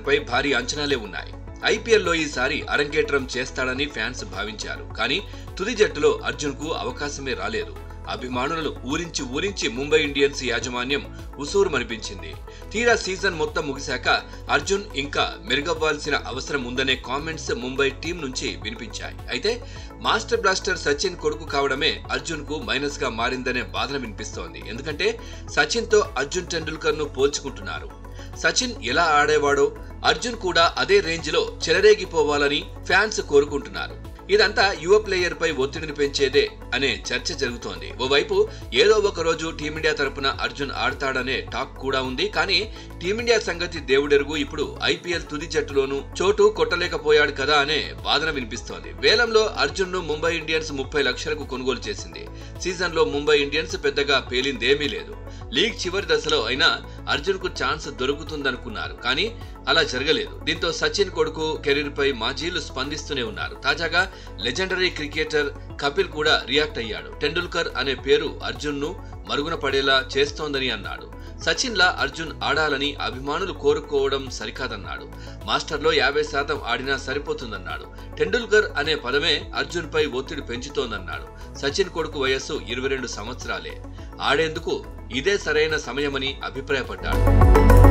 పై భారీ అంచనాలే ఉన్నాయి ఐపీఎల్లో ఈసారి అరంగేట్రం చేస్తాడని ఫ్యాన్స్ భావించారు కానీ తుది జట్టులో అర్జున్ కు అవకాశమే రాలేదు అభిమానులను ఊరించి ఊరించి ముంబై ఇండియన్స్ యాజమాన్యం ఉసూరుమనిపించింది తీరా సీజన్ మొత్తం ముగిశాక అర్జున్ ఇంకా మెరుగవ్వాల్సిన అవసరం ఉందనే కామెంట్స్ ముంబై టీం నుంచి వినిపించాయి అయితే మాస్టర్ బ్లాస్టర్ సచిన్ కొడుకు కావడమే అర్జున్ కు మైనస్ గా మారిందనే వాదన వినిపిస్తోంది ఎందుకంటే సచిన్ తో అర్జున్ టెండూల్కర్ ను పోల్చుకుంటున్నారు సచిన్ ఎలా ఆడేవాడో అర్జున్ కూడా అదే రేంజ్ లో చెలరేగిపోవాలని ఫ్యాన్స్ కోరుకుంటున్నారు ఇదంతా యువ ప్లేయర్ పై ఒత్తిడిని పెంచేదే అనే చర్చ జరుగుతోంది ఓవైపు ఏదో ఒక రోజు టీమిండియా తరపున అర్జున్ ఆడతాడనే టాక్ కూడా ఉంది కానీ టీమిండియా సంగతి దేవుడెరుగు ఇప్పుడు ఐపీఎల్ తుది జట్టులోనూ చోటు కొట్టలేకపోయాడు కదా అనే వాదన వినిపిస్తోంది వేలంలో అర్జున్ ను ముంబై ఇండియన్స్ ముప్పై లక్షలకు కొనుగోలు చేసింది సీజన్ లో ముంబై ఇండియన్స్ పెద్దగా పేలిందేమీ లేదు లీగ్ చివరి దశలో అయినా అర్జున్ కు ఛాన్స్ దొరుకుతుందనుకున్నారు కానీ అలా జరగలేదు దీంతో సచిన్ కొడుకు కెరీర్ పై మాజీలు స్పందిస్తూనే ఉన్నారు తాజాగా లెజెండరీ క్రికెటర్ కపిల్ కూడా రియాక్ట్ అయ్యాడు టెండూల్కర్ అనే పేరు అర్జున్ ను మరుగున పడేలా చేస్తోందని అన్నాడు సచిన్ లా అర్జున్ ఆడాలని అభిమానులు కోరుకోవడం సరికాదన్నాడు మాస్టర్లో యాభై శాతం ఆడినా సరిపోతుందన్నాడు టెండూల్కర్ అనే పదమే అర్జున్ పై ఒత్తిడి పెంచుతోందన్నాడు సచిన్ కొడుకు వయస్సు ఇరవై రెండు సంవత్సరాలే ఆడేందుకు ఇదే సరైన సమయమని అభిప్రాయపడ్డాడు